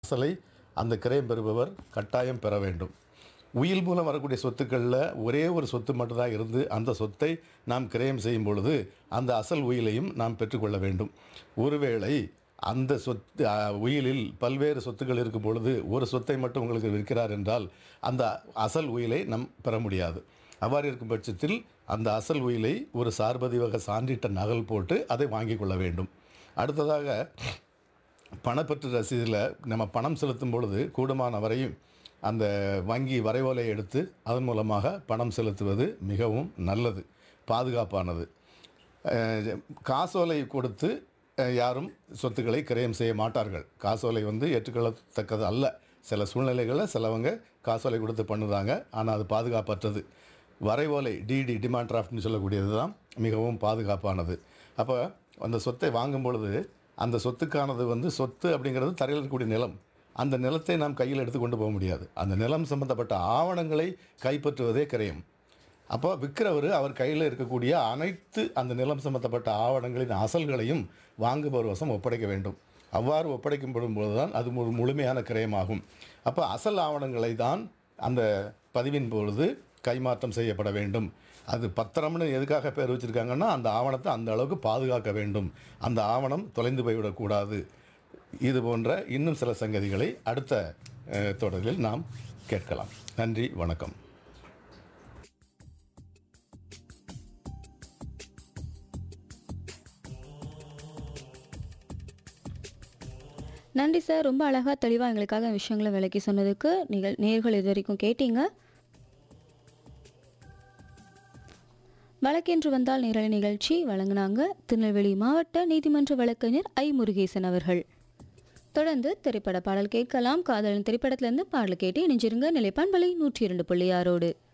அசலை அந்த கிரயம் பெறுபவர் கட்டாயம் பெற வேண்டும் உயில் மூலம் வரக்கூடிய சொத்துக்களில் ஒரே ஒரு சொத்து மட்டும்தான் இருந்து அந்த சொத்தை நாம் கிரயம் செய்யும் பொழுது அந்த அசல் உயிலையும் நாம் பெற்றுக்கொள்ள வேண்டும் ஒருவேளை அந்த சொத்து அ, உயிலில் பல்வேறு சொத்துக்கள் இருக்கும் பொழுது ஒரு சொத்தை மட்டும் உங்களுக்கு விற்கிறார் என்றால் அந்த அசல் உயிலை நம் பெற முடியாது அவ்வாறு இருக்கும் பட்சத்தில் அந்த அசல் உயிலை ஒரு சார்பதிவக சான்றிட்ட நகல் போட்டு அதை வாங்கிக் கொள்ள வேண்டும் அடுத்ததாக பணப்பற்று ரசீதில் நம்ம பணம் செலுத்தும் பொழுது கூடுமான வரையும் அந்த வங்கி வரைவோலை எடுத்து அதன் மூலமாக பணம் செலுத்துவது மிகவும் நல்லது பாதுகாப்பானது அஹ், காசோலை கொடுத்து அஹ், யாரும் சொத்துக்களை கிரயம் செய்ய மாட்டார்கள் காசோலை வந்து ஏற்றுக்கொள்ளத்தக்கது அல்ல சில சூழ்நிலைகளில் சிலவங்க காசோலை கொடுத்து பண்ணுறாங்க ஆனால் அது பாதுகாப்பற்றது வரைவோலை டிடி டிமாண்ட் டிராஃப்ட்னு சொல்லக்கூடியது தான் மிகவும் பாதுகாப்பானது அப்போ அந்த சொத்தை வாங்கும் பொழுது அந்த சொத்துக்கானது வந்து சொத்து அப்படிங்கிறது தரையில் இருக்கக்கூடிய நிலம் அந்த நிலத்தை நாம் கையில் எடுத்து கொண்டு போக முடியாது அந்த நிலம் சம்பந்தப்பட்ட ஆவணங்களை கைப்பற்றுவதே கிரயம் அப்போ விற்கிறவர் அவர் கையில் இருக்கக்கூடிய அனைத்து அந்த நிலம் சம்பந்தப்பட்ட ஆவணங்களின் அசல்களையும் வாங்குபவர் வசம் ஒப்படைக்க வேண்டும் அவ்வாறு ஒப்படைக்கப்படும் போது தான் அது ஒரு முழுமையான கிரயமாகும் அப்போ அசல் ஆவணங்களை தான் அந்த பதிவின் பொழுது கைமாற்றம் செய்யப்பட வேண்டும் அது பத்திரம்னு எதுக்காக பேர் வச்சுருக்காங்கன்னா அந்த ஆவணத்தை அந்த அளவுக்கு பாதுகாக்க வேண்டும் அந்த ஆவணம் தொலைந்து போய்விடக்கூடாது இது போன்ற இன்னும் சில சங்கதிகளை அடுத்த அஹ், தொடரில் நாம் கேட்கலாம் நன்றி வணக்கம் நன்றி சார் ரொம்ப அழகாக தெளிவாக எங்களுக்காக விஷயங்களை விளக்கி சொன்னதுக்கு நீங்கள் நேர்கள் இது வரைக்கும் கேட்டீங்க வழக்கென்று வந்தால் நேரலை நிகழ்ச்சி வழங்கினாங்க திருநெல்வேலி மாவட்ட நீதிமன்ற வழக்கறிஞர் ஐ முருகேசன் அவர்கள் தொடர்ந்து திரைப்பட பாடல் கேட்கலாம் காதலன் திரைப்படத்திலிருந்து பாடல் கேட்டு இணைஞ்சிருங்க நிலைப்பான்பலை நூற்றி இரண்டு புள்ளி ஆறோடு